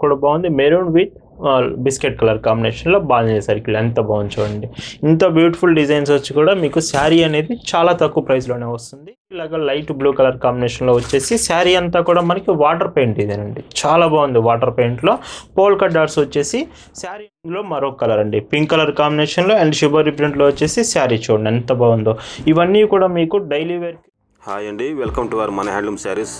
కూడా బాగుంది maroon with biscuit colour కాంబినేషన్లో బాగుంది సర్కిల్ ఎంత బాగుంది చూడండి ఇంత బ్యూటిఫుల్ డిజైన్స్ వచ్చి కూడా మీకు శారీ అనేది చాలా తక్కువ ప్రైస్లోనే వస్తుంది ఇలాగ లైట్ బ్లూ కలర్ కాంబినేషన్లో వచ్చేసి శారీ అంతా కూడా మనకి వాటర్ పెయింట్ డిజైన్ అండి చాలా బాగుంది వాటర్ పెయింట్లో పోల్కా డాట్స్ వచ్చేసి శారీలో మరొక కలర్ అండి పింక్ కలర్ కాంబినేషన్లో అండ్ షిబోరి ప్రింట్లో వచ్చేసి శారీ చూడండి ఎంత బాగుందో ఇవన్నీ కూడా మీకు డైలీ వేర్ హాయ్ అండి వెల్కమ్ టు అవర్ మన హ్యాండ్లూమ్ శారీస్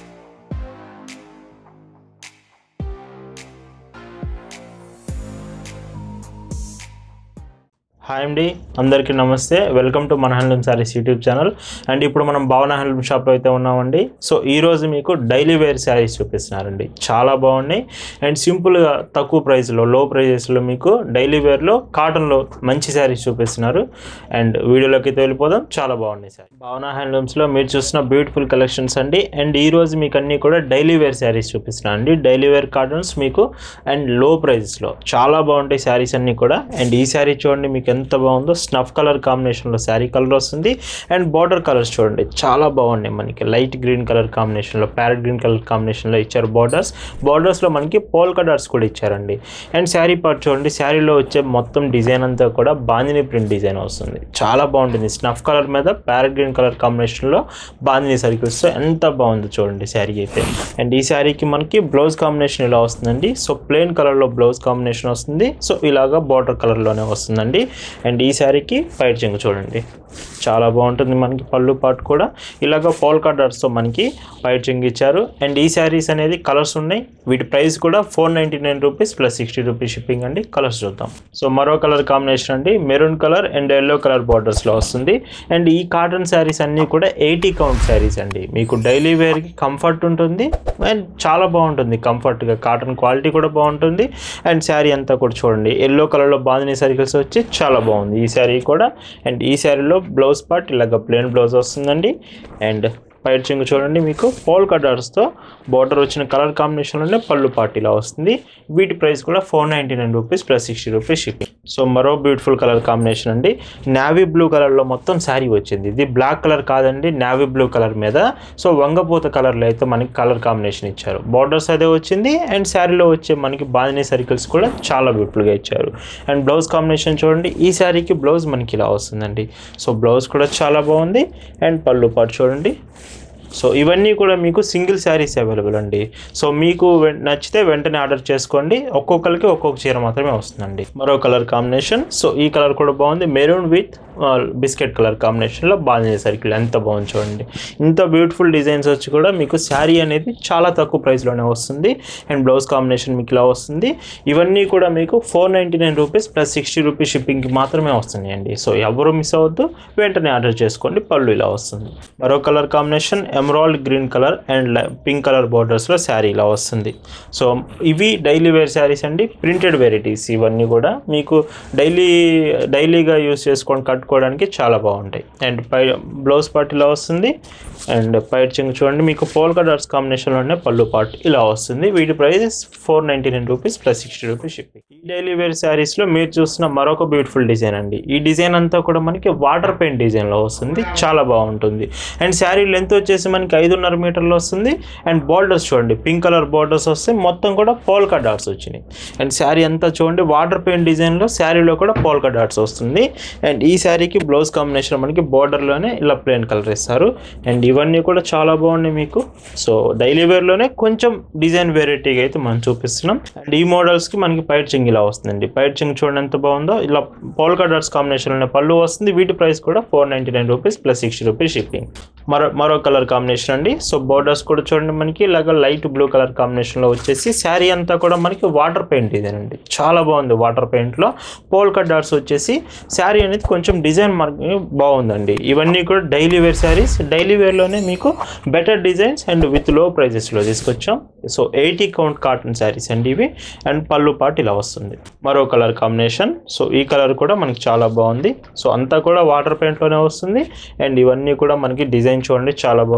హాయ్ అండి అందరికీ నమస్తే వెల్కమ్ టు మన handloom saris YouTube channel and ఇప్పుడు మనం భావన హ్యాండ్లూమ్ షాప్లో అయితే ఉన్నామండి సో ఈ రోజు మీకు డైలీ వేర్ శారీస్ చూపిస్తున్నారండి చాలా బాగున్నాయి అండ్ సింపుల్గా తక్కువ ప్రైస్లో లో ప్రైజెస్లో మీకు డైలీ వేర్లో కాటన్లో మంచి శారీస్ చూపిస్తున్నారు అండ్ వీడియోలోకి అయితే వెళ్ళిపోదాం చాలా బాగున్నాయి సార్ భావన హ్యాండ్లూమ్స్లో మీరు చూసిన బ్యూటిఫుల్ కలెక్షన్స్ అండి అండ్ ఈ రోజు మీకు అన్నీ కూడా డైలీ వేర్ శారీస్ చూపిస్తున్నాను అండి డైలీ వేర్ కాటన్స్ మీకు అండ్ లో ప్రైస్లో చాలా బాగుంటాయి శారీస్ అన్నీ కూడా అండ్ ఈ శారీ చూడండి మీకు ఎంత బాగుందో స్నఫ్ కలర్ కాంబినేషన్లో శారీ కలర్ వస్తుంది అండ్ బార్డర్ కలర్స్ చూడండి చాలా బాగున్నాయి మనకి లైట్ గ్రీన్ కలర్ కాంబినేషన్లో ప్యారెట్ గ్రీన్ కలర్ కాంబినేషన్లో ఇచ్చారు బార్డర్స్ బార్డర్స్లో మనకి పోల్కా డాట్స్ కూడా ఇచ్చారండి అండ్ శారీ పార్ట్ చూడండి శారీలో వచ్చే మొత్తం డిజైన్ అంతా కూడా బాందిని ప్రింట్ డిజైన్ వస్తుంది చాలా బాగుంటుంది స్నఫ్ కలర్ మీద ప్యారెట్ గ్రీన్ కలర్ కాంబినేషన్లో బాందిని సర్కిల్స్తో ఎంత బాగుందో చూడండి శారీ అయితే అండ్ ఈ శారీకి మనకి బ్లౌజ్ కాంబినేషన్ ఇలా వస్తుందండి సో ప్లెయిన్ కలర్లో బ్లౌజ్ కాంబినేషన్ వస్తుంది సో ఇలాగా బార్డర్ కలర్లోనే వస్తుందండి అండ్ ఈ శారీకి పైట్ చెంగు చూడండి చాలా బాగుంటుంది మనకి పళ్ళు పాటు కూడా ఇలాగ పోల్కా డాట్స్తో మనకి పైట్ చెంగు ఇచ్చారు అండ్ ఈ శారీస్ అనేది కలర్స్ ఉన్నాయి వీటి ప్రైస్ కూడా four ninety nine rupees plus sixty rupees shipping అండి కలర్స్ చూద్దాం సో మరో కలర్ కాంబినేషన్ అండి maroon colour and yellow colour బార్డర్స్లో వస్తుంది అండ్ ఈ కాటన్ శారీస్ అన్నీ కూడా ఎయిటీ కౌంట్ శారీస్ అండి మీకు డైలీ వేర్కి కంఫర్ట్ ఉంటుంది అండ్ చాలా బాగుంటుంది కంఫర్ట్గా కాటన్ క్వాలిటీ కూడా బాగుంటుంది అండ్ శారీ అంతా కూడా చూడండి ఎల్లో కలర్లో బాందిని సర్కిల్స్ వచ్చి చాలా బాగుంది ఈ శారీ కూడా అండ్ ఈ శారీలో బ్లౌజ్ పార్ట్ ఇలాగ ప్లెయిన్ బ్లౌజ్ వస్తుందండి అండ్ పైట్ చెంగు చూడండి మీకు పోల్కా డాట్స్తో బార్డర్ వచ్చిన కలర్ కాంబినేషన్లోనే పళ్ళు పార్ట్ ఇలా వస్తుంది వీటి ప్రైస్ కూడా four ninety nine rupees plus sixty rupees shipping so మరో బ్యూటిఫుల్ కలర్ కాంబినేషన్ అండి నావీ బ్లూ కలర్లో మొత్తం శారీ వచ్చింది ఇది బ్లాక్ కలర్ కాదండి నావీ బ్లూ కలర్ మీద సో వంగపూత కలర్లో అయితే మనకి కలర్ కాంబినేషన్ ఇచ్చారు బార్డర్స్ అదే వచ్చింది అండ్ శారీలో వచ్చే మనకి బాందినీ సర్కిల్స్ కూడా చాలా బ్యూటిఫుల్గా ఇచ్చారు అండ్ బ్లౌజ్ కాంబినేషన్ చూడండి ఈ శారీకి బ్లౌజ్ మనకి ఇలా వస్తుందండి సో బ్లౌజ్ కూడా చాలా బాగుంది అండ్ పళ్ళు పాటు చూడండి సో ఇవన్నీ కూడా మీకు సింగిల్ శారీస్ అవైలబుల్ అండి సో మీకు వెన్- నచ్చితే వెంటనే ఆర్డర్ చేసుకోండి ఒక్కొక్కరికి ఒక్కొక్క చీర మాత్రమే వస్తుందండి మరో కలర్ కాంబినేషన్ సో ఈ కలర్ కూడా బాగుంది మెరూన్ విత్ బిస్కెట్ కలర్ కాంబినేషన్లో బాగుంది సర్కిల్ ఎంత బాగుంది చూడండి ఇంత బ్యూటిఫుల్ డిజైన్స్ వచ్చి కూడా మీకు శారీ అనేది చాలా తక్కువ ప్రైస్లోనే వస్తుంది అండ్ బ్లౌజ్ కాంబినేషన్ మీకు ఇలా వస్తుంది ఇవన్నీ కూడా మీకు four ninety nine rupees plus sixty rupees షిప్పింగ్కి మాత్రమే వస్తున్నాయండి సో ఎవరు మిస్ అవ్వద్దు వెంటనే ఆర్డర్ చేసుకోండి పళ్ళు ఇలా వస్తుంది మరో colour combination emerald green colour and pink colour బార్డర్స్లో శారీ ఇలా వస్తుంది సో ఇవి డైలీ వేర్ శారీస్ అండి ప్రింటెడ్ వెరైటీస్ ఇవన్నీ కూడా మీకు డైలీ డైలీగా యూస్ చేసుకొని కట్టుకోవడానికి చాలా బాగుంటాయి అండ్ పై బ్లౌజ్ పార్ట్ ఇలా వస్తుంది అండ్ పైట్ చెంగు చూడండి మీకు పోల్కా డాట్స్ కాంబినేషన్లోనే పళ్ళు పార్ట్ ఇలా వస్తుంది వీటి price four ninety nine rupees plus sixty rupees shipping ఈ డైలీ వేర్ శారీస్లో మీరు చూసిన మరొక బ్యూటిఫుల్ డిజైన్ అండి ఈ డిజైన్ అంతా కూడా మనకి వాటర్ పెయింట్ డిజైన్లో వస్తుంది చాలా బాగుంటుంది అండ్ శారీ లెంత్ వచ్చేసి మనకి ఐదున్నర మీటర్లో వస్తుంది అండ్ బార్డర్స్ చూడండి పింక్ కలర్ బార్డర్స్ వస్తే మొత్తం కూడా పోల్కా డాట్స్ వచ్చినాయి అండ్ శారీ అంతా చూడండి వాటర్ పెయింట్ డిజైన్లో శారీలో కూడా పోల్కా డాట్స్ వస్తుంది అండ్ ఈ శారీకి బ్లౌజ్ కాంబినేషన్ మనకి బార్డర్లోనే ఇలా ప్లెయిన్ కలర్ ఇస్తారు అండ్ ఇవన్నీ కూడా చాలా బాగున్నాయి మీకు సో డైలీ వేర్లోనే కొంచెం డిజైన్ వెరైటీగా అయితే మనం చూపిస్తున్నాం అండ్ ఈ మోడల్స్కి మనకి పైట్ చింగ్ ఇలా వస్తుందండి పైట్ చింగ్ చూడండి ఎంత బాగుందో ఇలా పోల్కా డాట్స్ కాంబినేషన్లోనే పళ్ళు వస్తుంది వీటి ప్రైస్ కూడా four ninety nine rupees plus sixty rupees shipping మరో మరో కలర్ కాంబినేషన్ అండి సో బోర్డర్స్ కూడా చూడండి మనకి ఇలాగ లైట్ బ్లూ కలర్ కాంబినేషన్లో వచ్చేసి శారీ అంతా కూడా మనకి వాటర్ పెయింట్ ఇదేనండి చాలా బాగుంది వాటర్ పెయింట్లో పోల్కా డాట్స్ వచ్చేసి శారీ అనేది కొంచెం డిజైన్ మనకి బాగుందండి ఇవన్నీ కూడా డైలీ వేర్ శారీస్ డైలీ వేర్లోనే మీకు better designs and with low ప్రైజెస్లో తీసుకొచ్చాం so eighty count cotton saris అండి ఇవి అండ్ పళ్ళు పాటు ఇలా వస్తుంది మరో కలర్ కాంబినేషన్ సో ఈ కలర్ కూడా మనకి చాలా బాగుంది సో అంతా కూడా వాటర్ పెయింట్లోనే వస్తుంది అండ్ ఇవన్నీ కూడా మనకి డిజైన్ చూడండి చాలా బాగుంది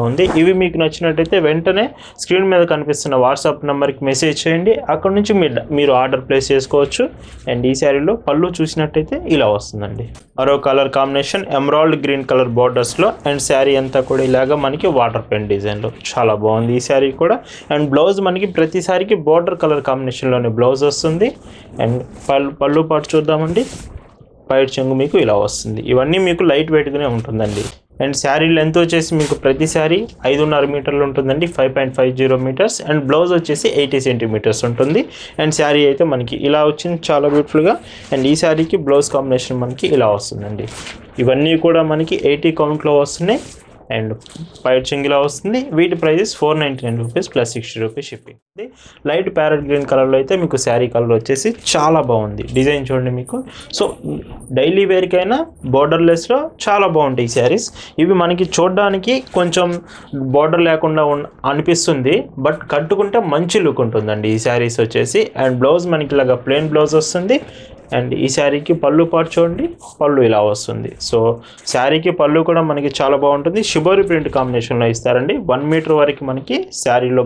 బాగుంది ఇవి మీకు నచ్చినట్టయితే వెంటనే స్క్రీన్ మీద కనిపిస్తున్న వాట్సాప్ నెంబర్కి మెసేజ్ చేయండి అక్కడ నుంచి మీరు మీరు ఆర్డర్ ప్లేస్ చేసుకోవచ్చు అండ్ ఈ శారీలో పళ్ళు చూసినట్టయితే ఇలా వస్తుందండి మరో colour combination emerald green colour బార్డర్స్లో అండ్ శారీ అంతా కూడా ఇలాగా మనకి వాటర్ పెయింట్ డిజైన్లో చాలా బాగుంది ఈ శారీ కూడా అండ్ బ్లౌజ్ మనకి ప్రతిసారికి బార్డర్ కలర్ కాంబినేషన్లోనే బ్లౌజ్ వస్తుంది అండ్ పళ్ళు పళ్ళు పాటు చూద్దామండి పైట్ చెంగు మీకు ఇలా వస్తుంది ఇవన్నీ మీకు లైట్ వెయిట్గానే ఉంటుందండి అండ్ శారీ లెంత్ వచ్చేసి మీకు ప్రతి శారీ ఐదున్నర మీటర్లు ఉంటుందండి five point five zero metres and blouse వచ్చేసి ఎయిటీ సెంటీమీటర్స్ ఉంటుంది అండ్ శారీ అయితే మనకి ఇలా వచ్చింది చాలా బ్యూటిఫుల్గా అండ్ ఈ శారీకి బ్లౌజ్ కాంబినేషన్ మనకి ఇలా వస్తుందండి ఇవన్నీ కూడా మనకి ఎయిటీ కౌంట్లో వస్తున్నాయి అండ్ పైట్ చింగిలా వస్తుంది వీటి prices four ninety nine rupees plus sixty rupees shipping light parrot green కలర్లో అయితే మీకు శారీ కలర్ వచ్చేసి చాలా బాగుంది డిజైన్ చూడండి మీకు సో డైలీ వేర్కైనా బోర్డర్లెస్లో చాలా బాగుంటాయి ఈ శారీస్ ఇవి మనకి చూడడానికి కొంచెం బోర్డర్ లేకుండా ఉన్ అనిపిస్తుంది బట్ కట్టుకుంటే మంచి లుక్ ఉంటుందండి ఈ శారీస్ వచ్చేసి అండ్ బ్లౌజ్ మనకి ఇలాగా ప్లెయిన్ బ్లౌజ్ వస్తుంది అండ్ ఈ శారీకి పళ్ళు పాటు చూడండి పళ్ళు ఇలా వస్తుంది సో శారీకి పళ్ళు కూడా మనకి చాలా బాగుంటుంది షిబోరి ప్రింట్ కాంబినేషన్లో ఇస్తారండి వన్ మీటర్ వరకు మనకి శారీలో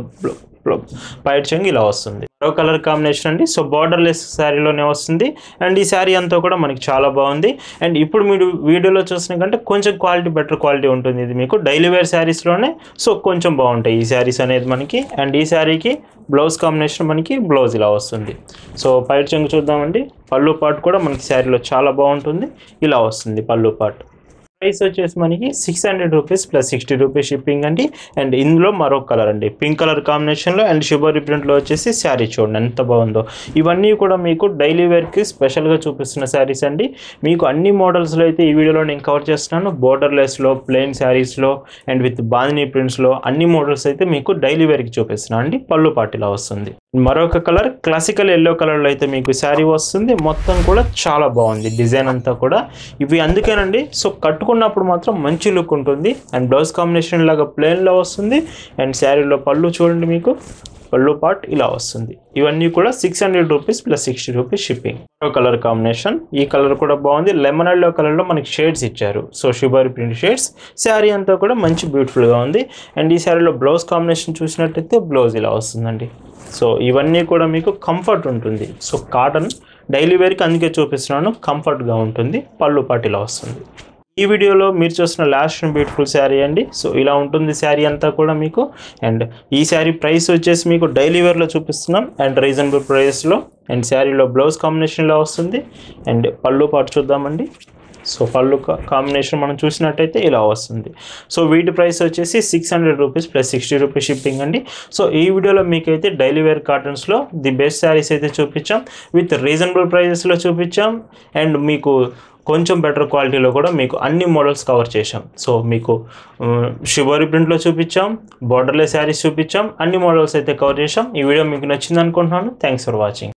పైట్ చెంగు ఇలా వస్తుంది మరో కలర్ కాంబినేషన్ అండి సో బార్డర్లెస్ శారీలోనే వస్తుంది అండ్ ఈ శారీ అంతా కూడా మనకి చాలా బాగుంది అండ్ ఇప్పుడు మీరు వీడియోలో చూసిన కంటే కొంచెం క్వాలిటీ బెటర్ క్వాలిటీ ఉంటుంది ఇది మీకు డైలీ వేర్ శారీస్లోనే సో కొంచెం బాగుంటాయి ఈ శారీస్ అనేది మనకి అండ్ ఈ శారీకి బ్లౌజ్ కాంబినేషన్ మనకి బ్లౌజ్ ఇలా వస్తుంది సో పైట్ చెంగు చూద్దామండి పళ్ళు పాటు కూడా మనకి శారీలో చాలా బాగుంటుంది ఇలా వస్తుంది పళ్ళు పాటు ప్రైస్ వచ్చేసి మనకి six hundred rupees plus sixty rupees shipping అండి అండ్ ఇందులో మరో కలర్ అండి పింక్ కలర్ కాంబినేషన్లో అండ్ షిబోరి ప్రింట్లో వచ్చేసి శారీ చూడండి ఎంత బాగుందో ఇవన్నీ కూడా మీకు డైలీ వేర్కి స్పెషల్గా చూపిస్తున్న శారీస్ అండి మీకు అన్ని మోడల్స్లో అయితే ఈ వీడియోలో నేను కవర్ చేస్తున్నాను బోర్డర్లెస్లో ప్లెయిన్ శారీస్లో అండ్ విత్ బాందినీ ప్రింట్స్లో అన్ని మోడల్స్ అయితే మీకు డైలీ వేర్కి చూపిస్తున్నాను అండి పళ్ళు పాటిలా వస్తుంది మరొక కలర్ క్లాసికల్ ఎల్లో కలర్లో అయితే మీకు శారీ వస్తుంది మొత్తం కూడా చాలా బాగుంది డిజైన్ అంతా కూడా ఇవి అందుకేనండి సో కట్టుకున్నప్పుడు మాత్రం మంచి లుక్ ఉంటుంది అండ్ బ్లౌజ్ కాంబినేషన్ లాగా ప్లెయిన్లో వస్తుంది అండ్ శారీలో పళ్ళు చూడండి మీకు పళ్ళు పార్ట్ ఇలా వస్తుంది ఇవన్నీ కూడా six hundred rupees plus sixty rupees shipping మరో కలర్ కాంబినేషన్ ఈ కలర్ కూడా బాగుంది లెమన్ ఎల్లో కలర్లో మనకి షేడ్స్ ఇచ్చారు so shibori print shades sari అంతా కూడా మంచి బ్యూటిఫుల్గా ఉంది అండ్ ఈ శారీలో బ్లౌజ్ కాంబినేషన్ చూసినట్టయితే బ్లౌజ్ ఇలా వస్తుందండి సో ఇవన్నీ కూడా మీకు కంఫర్ట్ ఉంటుంది సో కాటన్ డైలీ వేర్కి అందుకే చూపిస్తున్నాను కంఫర్ట్గా ఉంటుంది పళ్ళు పాటు ఇలా వస్తుంది ఈ వీడియోలో మీరు చూసిన లాస్ట్ బ్యూటిఫుల్ శారీ అండి సో ఇలా ఉంటుంది శారీ అంతా కూడా మీకు అండ్ ఈ శారీ ప్రైస్ వచ్చేసి మీకు డైలీ వేర్లో చూపిస్తున్నాం అండ్ రీజనబుల్ ప్రైస్లో అండ్ శారీలో బ్లౌజ్ కాంబినేషన్లో వస్తుంది అండ్ పళ్ళు పాటు చూద్దామండి సో పళ్ళు కాంబినేషన్ మనం చూసినట్టయితే ఇలా వస్తుంది సో వీటి ప్రైస్ వచ్చేసి six hundred rupees plus sixty rupees shipping అండి సో ఈ వీడియోలో మీకైతే డైలీ వేర్ కాటన్స్లో ది బెస్ట్ శారీస్ అయితే చూపించాం విత్ రీజనబుల్ ప్రైజెస్లో చూపించాం అండ్ మీకు కొంచెం బెటర్ క్వాలిటీలో కూడా మీకు అన్ని మోడల్స్ కవర్ చేశాం సో మీకు షిబోరి ప్రింట్లో చూపించాం బార్డర్లెస్ శారీస్ చూపించాం అన్ని మోడల్స్ అయితే కవర్ చేశాం ఈ వీడియో మీకు నచ్చింది అనుకుంటున్నాను థ్యాంక్స్ ఫర్ వాచింగ్